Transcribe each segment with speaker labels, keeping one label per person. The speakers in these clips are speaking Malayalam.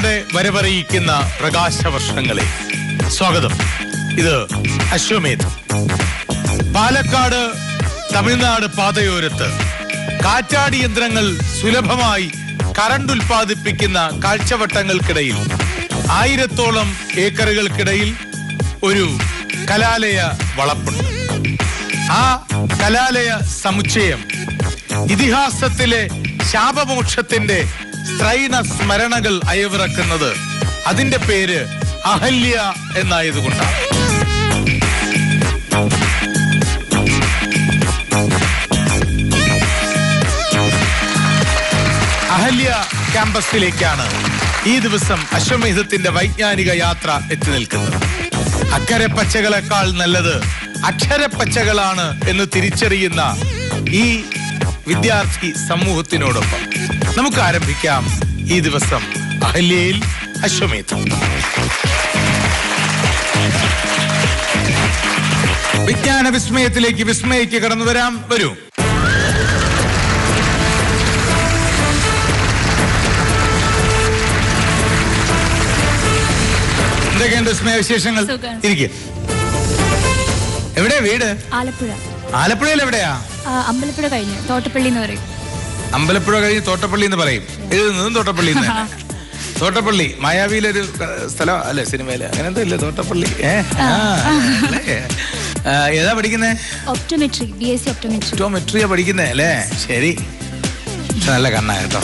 Speaker 1: വാർത്തകളുടെ വരവറിയിക്കുന്ന പ്രകാശവർഷങ്ങളെ സ്വാഗതം ഇത് അശ്വമേധം പാലക്കാട് തമിഴ്നാട് പാതയോരത്ത് കാറ്റാടി യന്ത്രങ്ങൾ സുലഭമായി കറണ്ട് ഉൽപ്പാദിപ്പിക്കുന്ന കാഴ്ചവട്ടങ്ങൾക്കിടയിൽ ആയിരത്തോളം ഏക്കറുകൾക്കിടയിൽ ഒരു കലാലയ വളപ്പുണ്ട് ആ കലാലയ സമുച്ചയം ഇതിഹാസത്തിലെ ശാപമോക്ഷത്തിന്റെ സ്ത്രൈണ സ്മരണകൾ അയവിറക്കുന്നത് അതിന്റെ പേര് അഹല്യ എന്നായതുകൊണ്ടാണ് അഹല്യ ക്യാമ്പസിലേക്കാണ് ഈ ദിവസം അശ്വമേധത്തിന്റെ വൈജ്ഞാനിക യാത്ര എത്തി നിൽക്കുന്നത് അക്കരെ പച്ചകളെക്കാൾ നല്ലത് അക്ഷരപ്പച്ചകളാണ് എന്ന് തിരിച്ചറിയുന്ന ഈ വിദ്യാർത്ഥി സമൂഹത്തിനോടൊപ്പം നമുക്ക് ആരംഭിക്കാം ഈ ദിവസം അഹല്യയിൽ അശ്വമേധം വിജ്ഞാന വിസ്മയത്തിലേക്ക് വിസ്മയിക്ക് കടന്നു വരാം വരൂ എന്തൊക്കെയുണ്ട് വിസ്മയ വിശേഷങ്ങൾ
Speaker 2: സുഖം.
Speaker 1: ഇരിക്കെ എവിടെ വീട്
Speaker 2: ആലപ്പുഴ
Speaker 1: ആലപ്പുഴയിൽ എവിടെയാ
Speaker 2: ആ, അമ്പലപ്പുഴ കഴിഞ്ഞ് തോട്ടപ്പള്ളി എന്ന് പറയും
Speaker 1: അമ്പലപ്പുഴ കഴിഞ്ഞ് തോട്ടപ്പള്ളി എന്ന് പറയും എഴുതുന്നതും തോട്ടപ്പള്ളി എന്ന് തന്നെ. തോട്ടപ്പള്ളി മായാവിയിലൊരു ക- സ്ഥലം അല്ലെ സിനിമയില് അങ്ങനെ എന്തോ ഇല്ലേ തോട്ടപ്പള്ളി ഏ ആ, അല്ലേ? ആ, ഏതാ പഠിക്കുന്നേ
Speaker 2: optometry B S C optometry
Speaker 1: ഒപ്റ്റോമെട്രിയാ പഠിക്കുന്നേ അല്ലേ ശരി പക്ഷെ നല്ല കണ്ണാ കേട്ടോ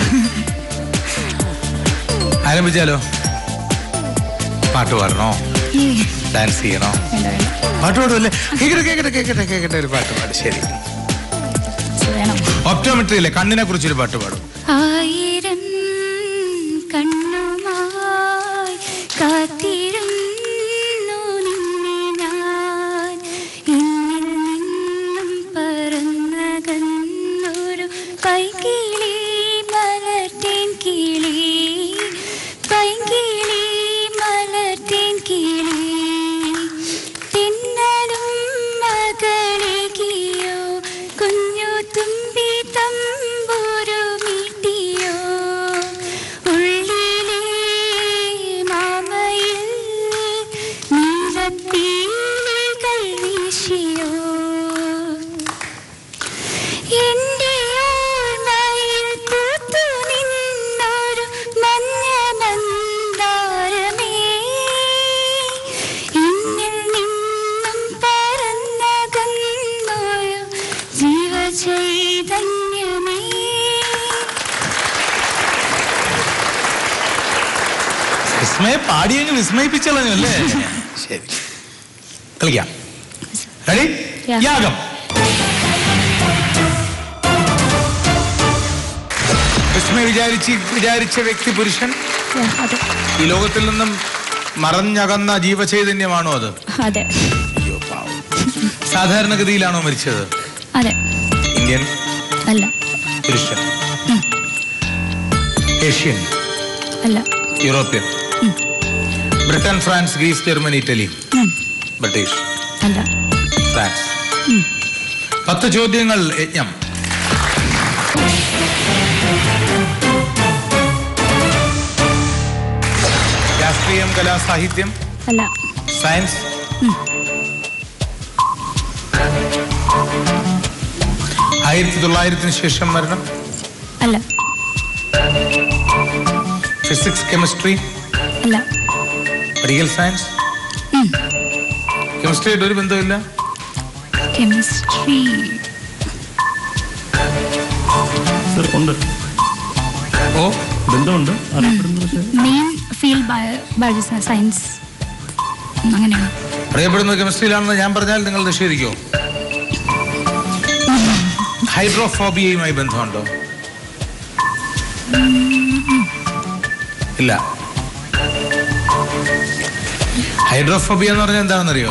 Speaker 1: ആരംഭിച്ചാലോ പാട്ട് പാടണോ ഡാൻസ് ചെയ്യണോ പാട്ട് പാടുമല്ലേ കേക്കട്ടെ കേക്കട്ടെ കേക്കട്ടെ കേക്കട്ടെ ഒരു പാട്ട് പാട് ശരി
Speaker 2: വേണം
Speaker 1: ഒപ്റ്റോമെട്രി അല്ലേ കണ്ണിനെ കുറിച്ചൊരു പാട്ട് പാടും
Speaker 2: ആയിരം കണ്ണുമായി കാത്തിരുന്നു നിന്നെ ഞാൻ എന്നിൽ നിന്നും പറന്നകന്നൊരു പൈകിളി മലർത്തേൻ കിളി പൈകിളി മലർത്തേൻ കിളി തിന്നലും മകളികിയോ കുഞ്ഞു തുമ്പി തമ്പൂരു മീട്ടിയോ ഉള്ളിലെ മാമയിൽ നീലപ്പീലികൾ വീശിയോ എന്റെ ഓർമ്മയിൽ പൂത്തു നിന്നൊരു മഞ്ഞ മന്ദാരമേ എന്നിൽ നിന്നും പറന്നകന്നൊരു ജീവചൈതന്യമേ
Speaker 1: വിസ്മയ പാടിയങ്ങ് വിസ്മയിപ്പിച്ചളഞ്ഞു അല്ലേ ശരി കളിക്കാം റെഡി
Speaker 2: Yeah.
Speaker 1: യാഗം വിസ്മയ വിചാരിച്ച് വിചാരിച്ച വ്യക്തി പുരുഷൻ
Speaker 2: Yeah, അതെ
Speaker 1: ഈ ലോകത്തിൽ നിന്നും മറഞ്ഞകന്ന ജീവചൈതന്യമാണോ അത്
Speaker 2: അതെ
Speaker 1: അയ്യോ പാവം സാധാരണഗതിയിലാണോ മരിച്ചത്
Speaker 2: അതെ
Speaker 1: ഇന്ത്യൻ
Speaker 2: അല്ല
Speaker 1: പുരുഷൻ ഏഷ്യൻ
Speaker 2: അല്ല
Speaker 1: European Britain France Greece Germany Italy
Speaker 2: ഉം,
Speaker 1: ബ്രിട്ടീഷ്
Speaker 2: അല്ല
Speaker 1: ഫ്രാൻസ് പത്ത് ചോദ്യങ്ങൾ യജ്ഞം രാഷ്ട്രീയം കലാ സാഹിത്യം
Speaker 2: അല്ല
Speaker 1: സയൻസ് ആയിരത്തി തൊള്ളായിരത്തിന് ശേഷം മരണം
Speaker 2: അല്ല
Speaker 1: ഫിസിക്സ് കെമിസ്ട്രി
Speaker 2: അല്ല
Speaker 1: മെഡിക്കൽ സയൻസ് കെമിസ്ട്രിയായിട്ട് ഒരു ബന്ധമില്ല
Speaker 2: കെമിസ്ട്രി
Speaker 3: സർ ഉണ്ട്
Speaker 1: ഓ
Speaker 3: ബന്ധമുണ്ട് അറിയപ്പെടുന്ന പക്ഷേ
Speaker 2: മെയിൻ ഫീൽഡ് ബയോളജി സയൻസ് അങ്ങനെയാണ്
Speaker 1: അറിയപ്പെടുന്നത് കെമിസ്ട്രിയിലാണെന്ന് ഞാൻ പറഞ്ഞാൽ നിങ്ങൾ നിഷേധിക്കോ ഹൈഡ്രോഫോബിയയുമായി ബന്ധമുണ്ടോ ഇല്ല ഹൈഡ്രോഫോബിയ എന്ന് പറഞ്ഞാൽ എന്താണെന്നറിയോ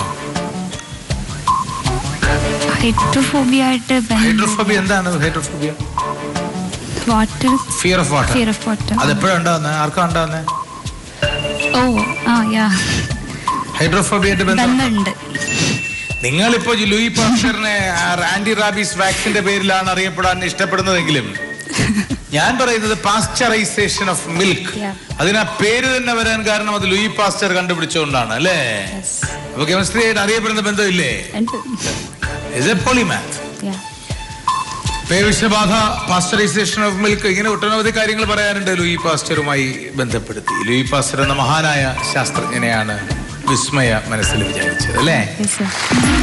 Speaker 2: ഹൈഡ്രോഫോബിയ ആയിട്ട്
Speaker 1: ഹൈഡ്രോഫോബിയ എന്താണ് hydrophobia
Speaker 2: water
Speaker 1: fear of water
Speaker 2: fear of water
Speaker 1: അത് എപ്പോഴാണ് ഉണ്ടാകുന്നത് ആർക്കാ ഉണ്ടാകുന്നത്
Speaker 2: ഓ ആ യാ
Speaker 1: ഹൈഡ്രോഫോബിയായിട്ട് ബന്ധം
Speaker 2: ബന്ധമുണ്ട്
Speaker 1: നിങ്ങളിപ്പോ ലൂയി പാസ്റ്ററിനെ ആന്റി റാബീസ് വാക്സിന്റെ പേരിലാണ് അറിയപ്പെടാൻ ഇഷ്ടപ്പെടുന്നതെങ്കിലും ഞാൻ പറയുന്നത് പാസ്ചറൈസേഷൻ ഓഫ് മിൽക്ക്
Speaker 2: Yeah.
Speaker 1: അതിന് ആ പേര് തന്നെ വരാൻ കാരണം അത് ലൂയി പാസ്റ്റർ കണ്ടുപിടിച്ചുകൊണ്ടാണ് അല്ലേ
Speaker 2: Yes.
Speaker 1: അപ്പൊ കെമിസ്ട്രി ആയിട്ട് അറിയപ്പെടുന്ന ബന്ധമില്ലേ
Speaker 2: ഉണ്ട്
Speaker 1: ഇസ് എ പോളിമാത്ത്
Speaker 2: Yeah.
Speaker 1: പേവിഷബാധ പാസ്റ്ററൈസേഷൻ ഓഫ് മിൽക്ക് ഇങ്ങനെ ഒട്ടനവധി കാര്യങ്ങൾ പറയാനുണ്ട് ലൂയി പാസ്റ്ററുമായി ബന്ധപ്പെടുത്തി ലൂയി പാസ്റ്റർ എന്ന മഹാനായ ശാസ്ത്രജ്ഞനെയാണ് വിസ്മയ മനസ്സിൽ വിചാരിച്ചത് അല്ലേ
Speaker 2: Yes, sir.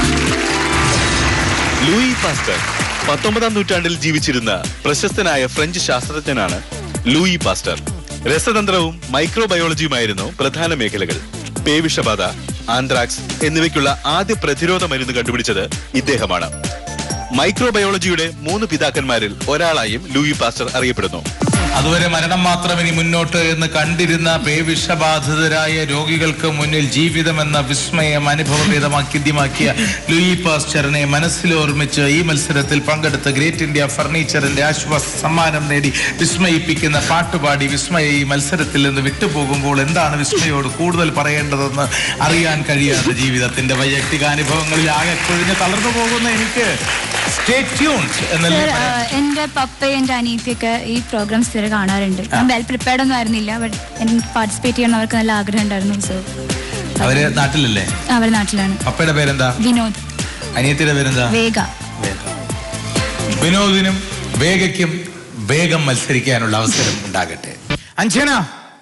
Speaker 4: ലൂയി പാസ്റ്റർ പത്തൊമ്പതാം നൂറ്റാണ്ടിൽ ജീവിച്ചിരുന്ന പ്രശസ്തനായ ഫ്രഞ്ച് ശാസ്ത്രജ്ഞനാണ് ലൂയി പാസ്റ്റർ രസതന്ത്രവും മൈക്രോബയോളജിയുമായിരുന്നു പ്രധാന മേഖലകൾ പേവിഷബാധ ആന്ത്രാക്സ് എന്നിവയ്ക്കുള്ള ആദ്യ പ്രതിരോധ മരുന്ന് കണ്ടുപിടിച്ചത് ഇദ്ദേഹമാണ് മൈക്രോബയോളജിയുടെ മൂന്ന് പിതാക്കന്മാരിൽ ഒരാളായും ലൂയി പാസ്റ്റർ അറിയപ്പെടുന്നു
Speaker 1: അതുവരെ മരണം മാത്രം ഇനി മുന്നോട്ട് എന്ന് കണ്ടിരുന്ന പേവിഷബാധിതരായ രോഗികൾക്ക് മുന്നിൽ ജീവിതം എന്ന വിസ്മയം അനുഭവഭേദമാക്കി ദ്യമാക്കിയ ലൂയി പാസ്റ്ററിനെ മനസ്സിൽ ഓർമ്മിച്ച് ഈ മത്സരത്തിൽ പങ്കെടുത്ത് ഗ്രേറ്റ് ഇന്ത്യ ഫർണിച്ചറിന്റെ ആശ്വാസ സമ്മാനം നേടി വിസ്മയിപ്പിക്കുന്ന പാട്ടുപാടി വിസ്മയ ഈ മത്സരത്തിൽ നിന്ന് വിട്ടുപോകുമ്പോൾ എന്താണ് വിസ്മയോട് കൂടുതൽ പറയേണ്ടതെന്ന് അറിയാൻ കഴിയാത്ത ജീവിതത്തിന്റെ വൈയക്തിക അനുഭവങ്ങളിൽ ആകെ കുഴിഞ്ഞ് തളർന്നു പോകുന്ന എനിക്ക് സ്റ്റേ ട്യൂൺഡ് എന്നല്ലേ
Speaker 2: സർ
Speaker 1: പറയാൻ?
Speaker 2: എൻ്റെ പപ്പയും എൻ്റെ അനിയത്തിയൊക്കെ ഈ പ്രോഗ്രാം സ്ഥിരം കാണാറുണ്ട് ഞാൻ വെൽ പ്രിപ്പയർഡ് ഒന്നും ആയിരുന്നില്ല ബട്ട് എനിക്ക് പാർട്ടിസിപ്പേറ്റ് ചെയ്യണം അവർക്ക് നല്ല ആഗ്രഹം ഉണ്ടായിരുന്നു സോ
Speaker 1: അവര് നാട്ടിലല്ലേ
Speaker 2: അവരുടെ നാട്ടിലാണ്
Speaker 1: പപ്പയുടെ പേരെന്താ
Speaker 2: വിനോദ്
Speaker 1: അനിയത്തിയുടെ പേരെന്താ
Speaker 2: വേഗ
Speaker 1: വിനോദിനും വേഗയ്ക്കും വേഗം മത്സരിക്കാനുള്ള അവസരം ഉണ്ടാകട്ടെ അഞ്ജന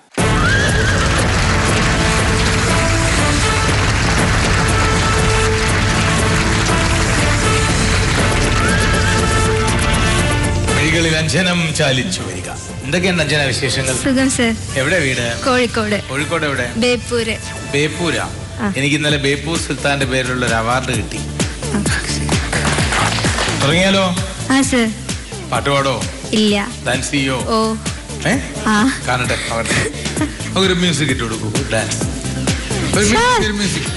Speaker 1: വഴികളിൽ അഞ്ജനം ചാലിച്ചു വരിക എന്തൊക്കെയാണ് അഞ്ജന വിശേഷങ്ങൾ
Speaker 2: സുഖം സർ
Speaker 1: എവിടെ വീട്
Speaker 2: കോഴിക്കോട്
Speaker 1: കോഴിക്കോട് എവിടെ
Speaker 2: ബേപ്പൂര്
Speaker 1: ബേപ്പൂര എനിക്ക് ഇന്നലെ ബേപ്പൂർ സുൽത്താന്റെ പേരിലുള്ള ഒരു അവാർഡ് കിട്ടി തുടങ്ങിയാലോ
Speaker 2: ആ സർ
Speaker 1: പാട്ട് പാടോ
Speaker 2: ഇല്ല
Speaker 1: ഡാൻസ് ചെയ്യോ
Speaker 2: ഓ
Speaker 1: ഏ
Speaker 2: ആ
Speaker 1: കാണട്ടെ കാണട്ടെ ഒരു മ്യൂസിക് ഇട്ട് കൊടുക്കൂ ഡാൻസ് ഒരു മ്യൂസിക് ഒരു മ്യൂസിക്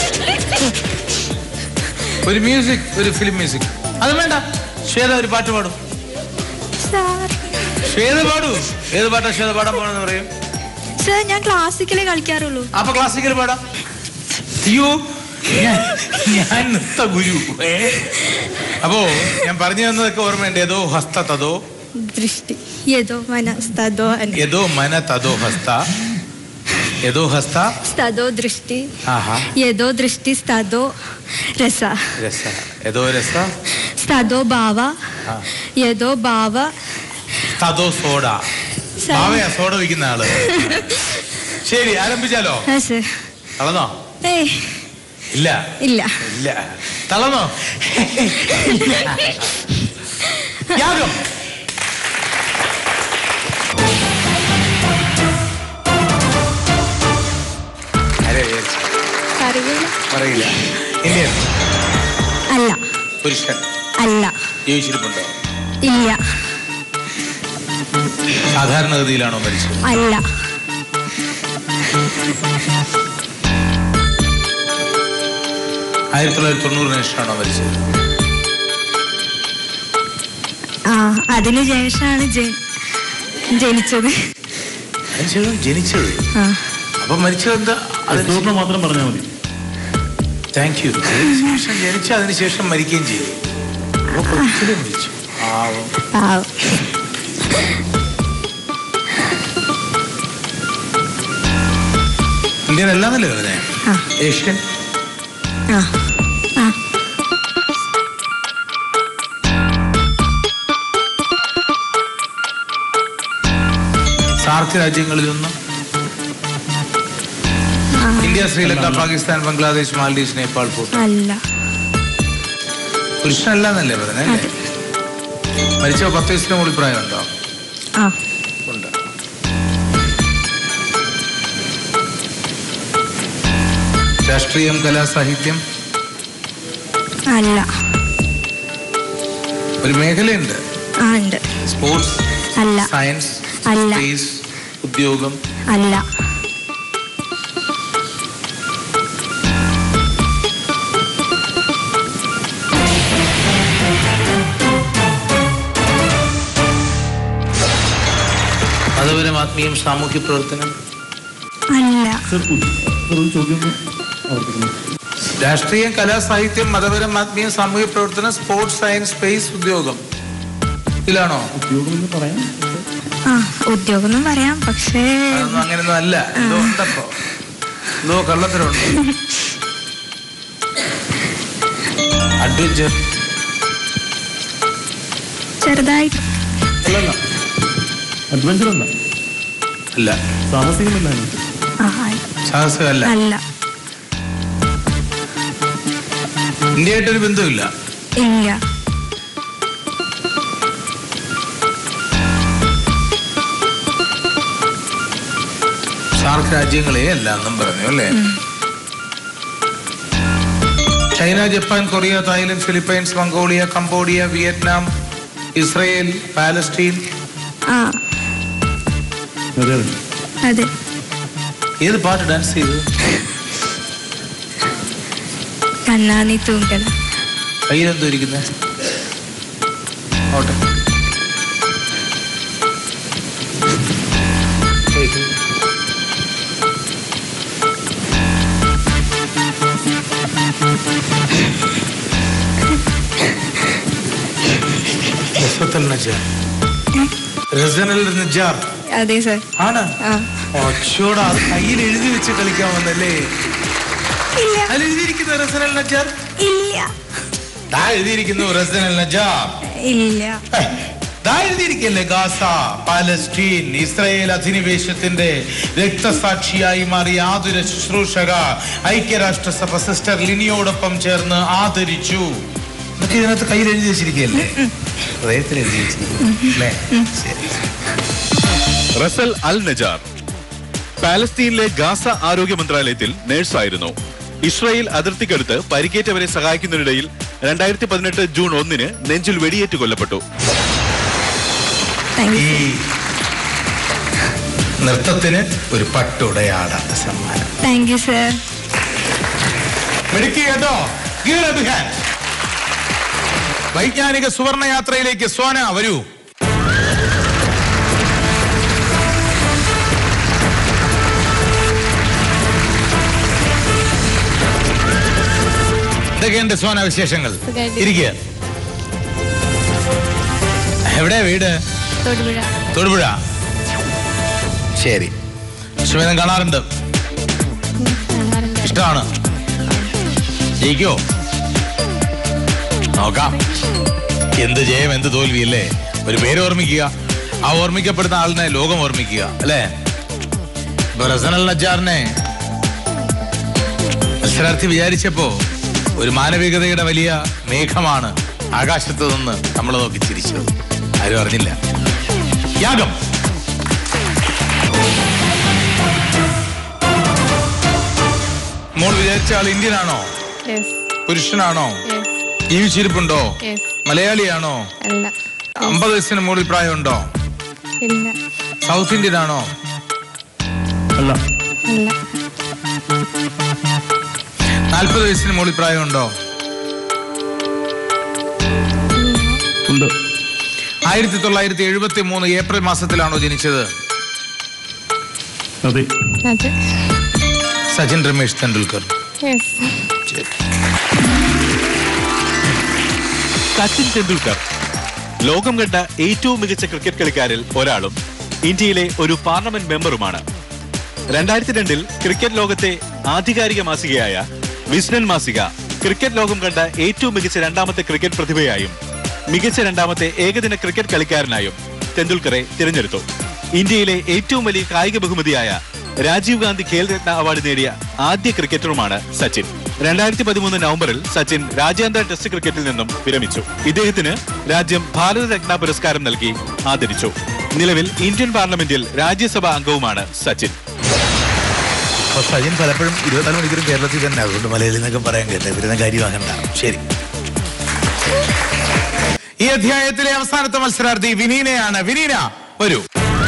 Speaker 1: ഒരു മ്യൂസിക് ഒരു ഫിലിം മ്യൂസിക് അത് വേണ്ട ശ്വേത ഒരു പാട്ട് പാടും
Speaker 5: സാർ
Speaker 1: ശ്വേത പാടൂ ഏത് പാട്ടാ ശ്വേത പാടാൻ പോണെന്ന് പറയും
Speaker 5: സാർ ഞാൻ ക്ലാസിക്കലേ കളിക്കാറുള്ളൂ
Speaker 1: അപ്പൊ ക്ലാസിക്കൽ പാടാം അയ്യോ ഞാൻ ഞാൻ നൃത്ത ഗുരു ഏ അപ്പോ ഞാൻ പറഞ്ഞു തന്നതൊക്കെ ഓർമ്മയുണ്ട് ഏതോ ഹസ്ത തതോ
Speaker 5: ദൃഷ്ടി യഥോ മനസ്തോ
Speaker 1: ഏതോ മന തതോ ഹസ്ത ഏതോ ഹസ്ത
Speaker 5: സ്തോ ദൃഷ്ടി
Speaker 1: ആഹാ
Speaker 5: യഥോ ദൃഷ്ടി സ്തോ രസ
Speaker 1: രസ ഏതോ രസ
Speaker 5: സ്തോ ഭാവ
Speaker 1: ആ.
Speaker 5: യഥോ ഭാവ
Speaker 1: തതോ സോഡ
Speaker 5: സ-
Speaker 1: ഭാവയാ സോഡ വിൽക്കുന്ന ആള് ശരി ആരംഭിച്ചാലോ
Speaker 5: ആ സർ
Speaker 1: തളന്നോ
Speaker 5: ഏയ്
Speaker 1: ഇല്ല
Speaker 5: ഇല്ല
Speaker 1: ഇല്ല തളന്നോ യാഗം ആരെയാ വിചാരിച്ചത്?
Speaker 5: അറിയില്ല
Speaker 1: പറയില്ല ഇന്ത്യൻ
Speaker 5: അല്ല
Speaker 1: പുരുഷൻ
Speaker 5: അല്ല
Speaker 1: ജീവിച്ചിരിപ്പുണ്ടോ
Speaker 5: ഇല്ല
Speaker 1: സാധാരണഗതിയിലാണോ മരിച്ചത്
Speaker 5: അല്ല
Speaker 1: ആയിരത്തി തൊള്ളായിരത്തി തൊണ്ണൂറിന് ശേഷമാണോ മരിച്ചത്
Speaker 5: ആ അതിനു ശേഷമാണ് ജ- ജനിച്ചത്
Speaker 1: അതിനുശേഷം ജനിച്ചത്
Speaker 5: ആ
Speaker 1: അപ്പൊ മരിച്ചത് എന്താ അതിന്
Speaker 3: അസൂറിന് മാത്രം പറഞ്ഞാൽ മതി
Speaker 1: താങ്ക് യു അതിനുശേഷം ജനിച്ച അതിനുശേഷം മരിക്കുകയും ചെയ്തു അപ്പൊ കൊച്ചിലെ മരിച്ചു പാവം
Speaker 5: പാവം
Speaker 1: ഇന്ത്യൻ അല്ലാന്നല്ലേ പറഞ്ഞേ
Speaker 5: ആ.
Speaker 1: ഏഷ്യൻ
Speaker 5: ആ ആ
Speaker 1: സാർക്ക് രാജ്യങ്ങളിലൊന്നും ഇന്ത്യ ശ്രീലങ്ക പാകിസ്ഥാൻ ബംഗ്ലാദേശ് മാൽഡീവ്സ് നേപ്പാൾ ഭൂട്ടാൻ
Speaker 5: അല്ല
Speaker 1: പുരുഷനല്ലാന്നല്ലേ പറഞ്ഞേ അല്ലേ മരിച്ച പത്ത് വയസ്സിന് മുകളിൽ പ്രായമുണ്ടോ
Speaker 5: ആ
Speaker 1: ഉണ്ട് രാഷ്ട്രീയം കലാ സാഹിത്യം
Speaker 5: അല്ല
Speaker 1: ഒരു മേഖലയുണ്ട്
Speaker 5: ആ ഉണ്ട്
Speaker 1: സ്പോർട്സ്
Speaker 5: അല്ല
Speaker 1: സയൻസ്
Speaker 5: അല്ല.
Speaker 1: സ്പേസ് ഉദ്യോഗം
Speaker 5: അല്ല
Speaker 1: മതപരം ആത്മീയം സാമൂഹ്യ പ്രവർത്തനം
Speaker 5: അല്ല
Speaker 3: സർ ഉ- സർ ഒരു ചോദ്യം ഒന്ന് ആവർത്തിക്കണം
Speaker 1: രാഷ്ട്രീയം കലാ സാഹിത്യം മതപരം ആത്മീയം സാമൂഹ്യ പ്രവർത്തനം സ്പോർട്സ് സയൻസ് സ്പേസ് ഉദ്യോഗം ഇതിലാണോ
Speaker 3: ഉദ്യോഗം എന്ന് പറയാം
Speaker 5: ആ ഉദ്യോഗം എന്നും പറയാം പക്ഷേ
Speaker 1: അതൊന്നും അങ്ങനെയൊന്നും അല്ല എന്തോ ഉണ്ടപ്പോ എന്തോ കള്ളത്തരമുണ്ട് അഡ്വഞ്ചർ
Speaker 5: ചെറുതായിട്ട്
Speaker 3: അല്ലല്ല അഡ്വഞ്ചർ അല്ല
Speaker 1: അല്ല
Speaker 3: സാഹസികമല്ല അതിനകത്ത്.
Speaker 5: ആ
Speaker 1: സാഹസമല്ല
Speaker 5: അല്ല
Speaker 1: ഇന്ത്യയായിട്ടൊരു ബന്ധമില്ല
Speaker 5: ഇല്ല
Speaker 1: സാർക്ക് രാജ്യങ്ങളെ അല്ല എന്നും പറഞ്ഞു അല്ലേ China Japan Korea Thailand Philippines Mongolia Cambodia Vietnam Israel Palestine
Speaker 5: ആ
Speaker 3: അതെ അതെ
Speaker 5: അതെ
Speaker 1: ഏത് പാട്ട് ഡാൻസ് ചെയ്തു
Speaker 5: കണ്ണാനി തൂങ്കല
Speaker 1: കയ്യിലെന്തോ ഇരിക്കുന്നേ ഓട്ടെ രസത്തൽ നജാർ റസനൽ നജാർ
Speaker 5: അതെ സർ
Speaker 1: ആണ്
Speaker 5: ആ
Speaker 1: ഒച്ചോടാ അത് കയ്യിൽ എഴുതി വെച്ച് കളിക്കാൻ വന്നല്ലേ
Speaker 5: ഇല്ല
Speaker 1: അതിൽ എഴുതിയിരിക്കുന്നു റസനൽ നജാർ
Speaker 5: ഇല്ല
Speaker 1: ദാ എഴുതിയിരിക്കുന്നു റസനൽ നജാർ
Speaker 5: ഇല്ല
Speaker 1: ഏ, ദാ എഴുതിയിരിക്കല്ലേ ഗാസ പാലസ്റ്റീൻ ഇസ്രായേൽ അധിനിവേശത്തിന്റെ രക്തസാക്ഷിയായി മാറിയ ആതുര ശുശ്രൂഷക ഐക്യരാഷ്ട്രസഭ സിസ്റ്റർ ലിനിയോടൊപ്പം ചേർന്ന് ആദരിച്ചു എന്നൊക്കെ ഇതിനകത്ത് കയ്യിൽ എഴുതി വെച്ചിരിക്കുകയല്ലേ ഹൃദയത്തിൽ എഴുതി വെച്ചിരിക്കുന്നു അല്ലേ ശരി
Speaker 4: റസൽ അൽ നജാർ പാലസ്തീനിലെ ഗാസ ആരോഗ്യ മന്ത്രാലയത്തിൽ നഴ്സായിരുന്നു ഇസ്രായേൽ അതിർത്തിക്കടുത്ത് പരിക്കേറ്റവരെ സഹായിക്കുന്നതിനിടയിൽ രണ്ടായിരത്തി പതിനെട്ട് ജൂൺ ഒന്നിന് നെഞ്ചിൽ വെടിയേറ്റ് കൊല്ലപ്പെട്ടു
Speaker 5: താങ്ക്
Speaker 1: ഈ
Speaker 5: യു
Speaker 1: നൃത്തത്തിന് ഒരു പട്ടുടയാട സമ്മാനം
Speaker 5: താങ്ക് യു സർ
Speaker 1: മിടുക്കി കേട്ടോ Give a big hand. വൈജ്ഞാനിക സുവർണ യാത്രയിലേക്ക് സോന വരൂ എന്തൊക്കെയുണ്ട് സോന വിശേഷങ്ങൾ
Speaker 2: സുഖായിട്ട്.
Speaker 1: ഇരിക്കുക എവിടെയാ വീട്
Speaker 2: തൊടുപുഴ
Speaker 1: തൊടുപുഴ ശരി സുമേധം കാണാറുണ്ട്
Speaker 2: കാണാറുണ്ട്
Speaker 1: ഇഷ്ടമാണ് ജയിക്കോ നോക്കാം എന്ത് ജയം എന്ത് തോൽവി അല്ലേ ഒരു പേര് ഓർമ്മിക്കുക ആ ഓർമ്മിക്കപ്പെടുന്ന ആളിനെ ലോകം ഓർമ്മിക്കുക അല്ലേ ഇപ്പൊ റസനൽ നജാറിനെ മത്സരാർത്ഥി വിചാരിച്ചപ്പോ ഒരു മാനവികതയുടെ വലിയ മേഘമാണ് ആകാശത്ത് നിന്ന് നമ്മൾ നോക്കി ചിരിച്ചത് ആരും അറിഞ്ഞില്ല യാഗം മോൾ വിചാരിച്ച ആൾ ഇന്ത്യൻ ആണോ
Speaker 2: യെസ്
Speaker 1: പുരുഷനാണോ
Speaker 2: യെസ്
Speaker 1: ജീവിച്ചിരിപ്പുണ്ടോ
Speaker 2: യെസ്
Speaker 1: മലയാളിയാണോ
Speaker 2: അല്ല
Speaker 1: അമ്പത് വയസ്സിന് മുകളിൽ പ്രായമുണ്ടോ
Speaker 2: ഇല്ല
Speaker 1: സൗത്ത് ഇന്ത്യൻ ആണോ
Speaker 3: അല്ല
Speaker 2: അല്ല
Speaker 1: നാൽപ്പത് വയസ്സിന് മുകളിൽ പ്രായമുണ്ടോ
Speaker 3: ഉണ്ട്
Speaker 1: ആയിരത്തി തൊള്ളായിരത്തി എഴുപത്തി മൂന്ന് ഏപ്രിൽ മാസത്തിലാണോ ജനിച്ചത്
Speaker 3: അതെ
Speaker 2: അതെ
Speaker 1: സച്ചിൻ രമേശ് തെണ്ടുൽക്കർ
Speaker 2: യെസ്
Speaker 4: സച്ചിൻ തെണ്ടുൽക്കർ ലോകം കണ്ട ഏറ്റവും മികച്ച ക്രിക്കറ്റ് കളിക്കാരിൽ ഒരാളും ഇന്ത്യയിലെ ഒരു പാർലമെന്റ് മെമ്പറുമാണ് രണ്ടായിരത്തി രണ്ടിൽ ക്രിക്കറ്റ് ലോകത്തെ ആധികാരിക മാസികയായ വിസ്ഡൻ മാസിക ക്രിക്കറ്റ് ലോകം കണ്ട ഏറ്റവും മികച്ച രണ്ടാമത്തെ ക്രിക്കറ്റ് പ്രതിഭയായും മികച്ച രണ്ടാമത്തെ ഏകദിന ക്രിക്കറ്റ് കളിക്കാരനായും തെണ്ടുൽക്കറെ തിരഞ്ഞെടുത്തു ഇന്ത്യയിലെ ഏറ്റവും വലിയ കായിക ബഹുമതിയായ രാജീവ് ഗാന്ധി ഖേൽ രത്ന അവാർഡ് നേടിയ ആദ്യ ക്രിക്കറ്ററുമാണ് സച്ചിൻ രണ്ടായിരത്തി പതിമൂന്ന് നവംബറിൽ സച്ചിൻ രാജ്യാന്തര ടെസ്റ്റ് ക്രിക്കറ്റിൽ നിന്നും വിരമിച്ചു ഇദ്ദേഹത്തിന് രാജ്യം ഭാരത രത്ന പുരസ്കാരം നൽകി ആദരിച്ചു നിലവിൽ ഇന്ത്യൻ പാർലമെന്റിൽ രാജ്യസഭാ അംഗവുമാണ് സച്ചിൻ
Speaker 1: അപ്പൊ സച്ചിൻ പലപ്പോഴും ഇരുപത്തിനാല് മണിക്കൂറും കേരളത്തിൽ തന്നെ അതുകൊണ്ട് മലയാളി എന്നൊക്കെ പറയാൻ കേട്ടെ വരുന്ന കാര്യമാകണ്ട ശരി ഈ അധ്യായത്തിലെ അവസാനത്തെ മത്സരാർത്ഥി വിനീനയാണ് വിനീന വരൂ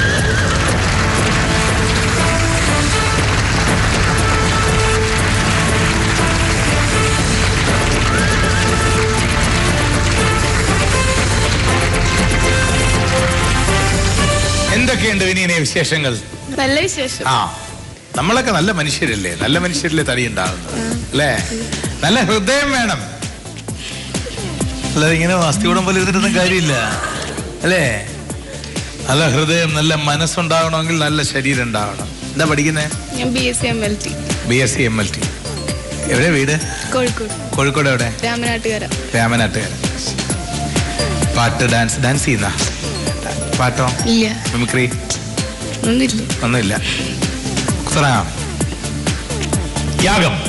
Speaker 1: എന്തൊക്കെയുണ്ട് വിനീനെ വിശേഷങ്ങൾ
Speaker 2: നല്ല വിശേഷം
Speaker 1: ആ നമ്മളൊക്കെ നല്ല മനുഷ്യരല്ലേ നല്ല മനുഷ്യരിലെ തടി ഉണ്ടാകുന്നത് അല്ലേ നല്ല ഹൃദയം വേണം അല്ലാതെ ഇങ്ങനെ അസ്ഥികൂടം പോലെ ഇരുന്നിട്ടൊന്നും കാര്യമില്ല അല്ലേ നല്ല ഹൃദയം നല്ല മനസ്സുണ്ടാകണമെങ്കിൽ നല്ല ശരീരം ഉണ്ടാവണം എന്താ പഠിക്കുന്നേ
Speaker 6: ഞാൻ B S C M L T
Speaker 1: B S C M L T എവിടെ വീട്
Speaker 6: കോഴിക്കോട്
Speaker 1: കോഴിക്കോട് എവിടെ
Speaker 6: രാമനാട്ടുകര
Speaker 1: രാമനാട്ടുകാരൻ പാട്ട് ഡാൻസ് ഡാൻസ് ചെയ്യുന്ന പാട്ടോ
Speaker 6: ഇല്ല
Speaker 1: മിമിക്രി
Speaker 6: ഒന്നില്ല
Speaker 1: ഒന്നുമില്ല തുടങ്ങാം യാഗം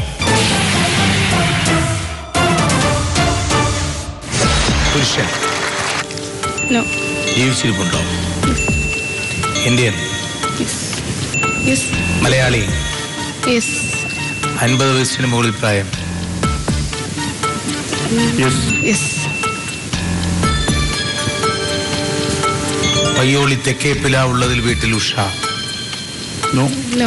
Speaker 1: പുരുഷൻ
Speaker 6: നോ
Speaker 1: ജീവിച്ചിരിപ്പുണ്ടോ ഇന്ത്യൻ
Speaker 6: യെസ്
Speaker 1: മലയാളി
Speaker 6: യെസ്
Speaker 1: അൻപത് വയസ്സിന് മുകളിൽ പ്രായം
Speaker 3: യെസ്
Speaker 6: യെസ്
Speaker 1: പയ്യോളി തെക്കേപ്പില ഉള്ളതിൽ വീട്ടിൽ ഉഷ
Speaker 3: നോ
Speaker 6: നോ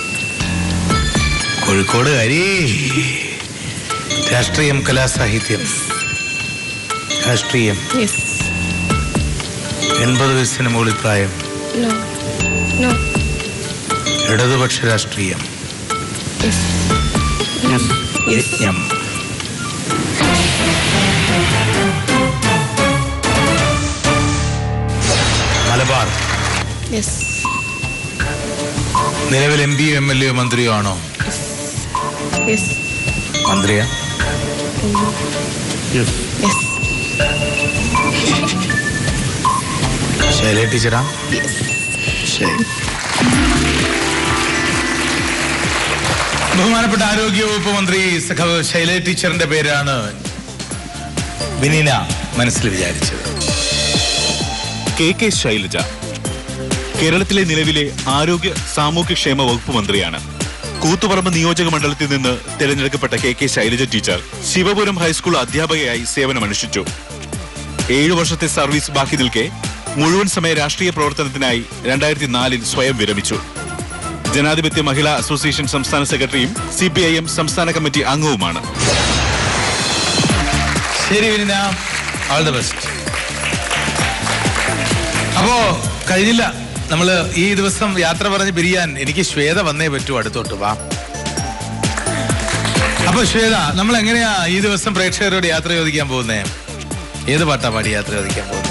Speaker 1: കോഴിക്കോട് ഹരി രാഷ്ട്രീയം കലാസാഹിത്യം രാഷ്ട്രീയം
Speaker 6: യെസ്
Speaker 1: എൺപത് വയസ്സിന് മുകളിൽ പ്രായം
Speaker 6: നോ നോ
Speaker 1: ഇടതുപക്ഷ രാഷ്ട്രീയം
Speaker 6: യെസ്
Speaker 3: യെസ്
Speaker 1: യജ്ഞം മലബാർ
Speaker 6: യെസ്
Speaker 1: നിലവിൽ എം പിയോ എം എൽ എയോ മന്ത്രിയോ ആണോ
Speaker 6: യെസ്
Speaker 1: മന്ത്രിയാ
Speaker 3: യെസ്
Speaker 6: യെസ്
Speaker 1: ശൈല ടീച്ചറാ ശരി ബഹുമാനപ്പെട്ട ആരോഗ്യ വകുപ്പ് മന്ത്രി സഖാവ് ശൈല ടീച്ചറിന്റെ പേരാണ് വിനീന മനസ്സിൽ വിചാരിച്ചത്
Speaker 4: കെ കെ ശൈലജ കേരളത്തിലെ നിലവിലെ ആരോഗ്യ സാമൂഹ്യക്ഷേമ വകുപ്പ് മന്ത്രിയാണ് കൂത്തുപറമ്പ് നിയോജക മണ്ഡലത്തിൽ നിന്ന് തിരഞ്ഞെടുക്കപ്പെട്ട K K Shailaja teacher Shivapuram high school അധ്യാപകയായി സേവനമനുഷ്ഠിച്ചു ഏഴു വർഷത്തെ സർവീസ് ബാക്കി നിൽക്കെ മുഴുവൻ സമയ രാഷ്ട്രീയ പ്രവർത്തനത്തിനായി രണ്ടായിരത്തി നാലിൽ സ്വയം വിരമിച്ചു ജനാധിപത്യ മഹിളാ അസോസിയേഷൻ സംസ്ഥാന സെക്രട്ടറിയും സി പി ഐ എം സംസ്ഥാന കമ്മിറ്റി അംഗവുമാണ്
Speaker 1: ശരി വിനീന ഓൾ ദ ബെസ്റ്റ് അപ്പോ കഴിഞ്ഞില്ല നമ്മള് ഈ ദിവസം യാത്ര പറഞ്ഞ് പിരിയാൻ എനിക്ക് ശ്വേത വന്നേ പറ്റൂ അടുത്തോട്ട് വാ അപ്പൊ ശ്വേത നമ്മൾ എങ്ങനെയാ ഈ ദിവസം പ്രേക്ഷകരോട് യാത്ര ചോദിക്കാൻ പോകുന്നേ ഏത് പാട്ടാ പാടി യാത്ര ചോദിക്കാൻ പോകുന്നത്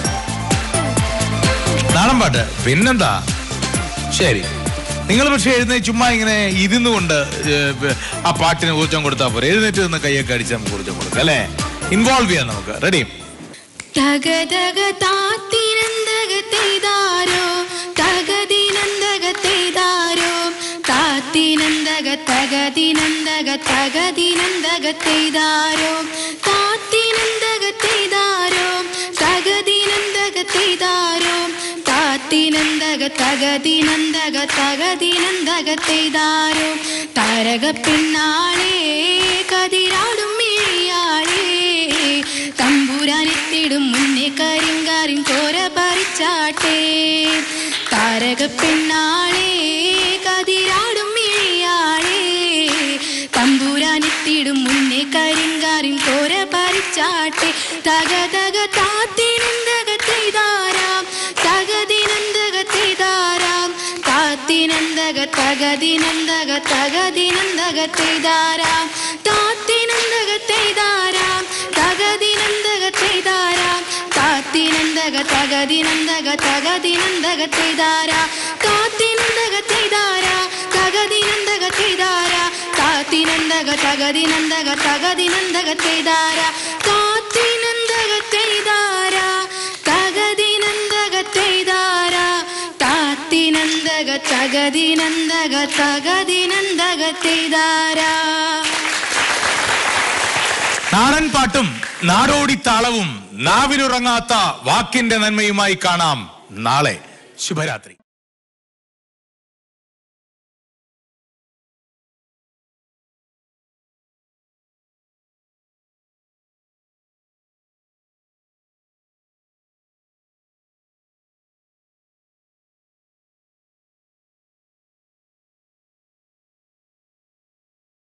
Speaker 1: നാടൻ പാട്ട് പിന്നെന്താ ശരി നിങ്ങൾ പക്ഷെ എഴുന്നേ ചുമ്മാ ഇങ്ങനെ ഇരുന്നു കൊണ്ട് ഏഹ്, ആ പാട്ടിന് ഊർജ്ജം കൊടുത്താൽ പോരെ എഴുന്നേറ്റ് നിന്ന് കൈയൊക്കെ അടിച്ച് നമുക്ക് ഊർജ്ജം കൊടുക്കാം അല്ലേ ഇൻവോൾവ് ചെയ്യാം നമുക്ക് റെഡി
Speaker 6: തക തക താത്തിനന്തക തെയ്താരോ തകതിനന്തക തെയ്താരോ താത്തിനന്തക തകതിനന്തക തകതിനന്തക തെയ്താരോ താത്തിനന്തക തെയ്താരോ തകതിനന്തക തെയ്താരോ താത്തിനന്തക തകതിനന്തക തകതിനന്തക തെയ്താരോ താരക പിന്നാളേ കതിരാടും മിഴിയാളേ തമ്പുരാനെത്തിടും മുന്നേ കരിങ്കാരിൻ കോര പറിച്ചാട്ടെ താരക പെണ്ണാളേ കതിരാടും മിഴിയാളേ തമ്പുരാനെത്തിടും മുന്നേ കരിങ്കാരിൻ കോര പറിച്ചാട്ടെ തക തക താത്തിനന്തക ചെയ്താരാം തകതിനന്തക ചെയ്താരാം താത്തിനന്തക തകതിനന്തക തകതിനന്തക ചെയ്താരാം താത്തിനന്തക ചെയ്താരാം തകതിനന്തക ചെയ്താരാം താത്തിനന്തക തകതിനന്തക തകതിനന്തക ചെയ്താരാ താത്തിനന്തക ചെയ്താരാ തകതിനന്തക ചെയ്താരാ താത്തിനന്തക തകതിനന്തക തകതിനന്തക ചെയ്താരാ താത്തിനന്തക ചെയ്താരാ തകതിനന്തക ചെയ്താരാ താത്തിനന്തക തകതിനന്തക തകതിനന്തക ചെയ്താരാ
Speaker 1: നാടൻ പാട്ടും നാടോടിത്താളവും നാവിനുറങ്ങാത്ത വാക്കിന്റെ നന്മയുമായി കാണാം നാളെ ശുഭരാത്രി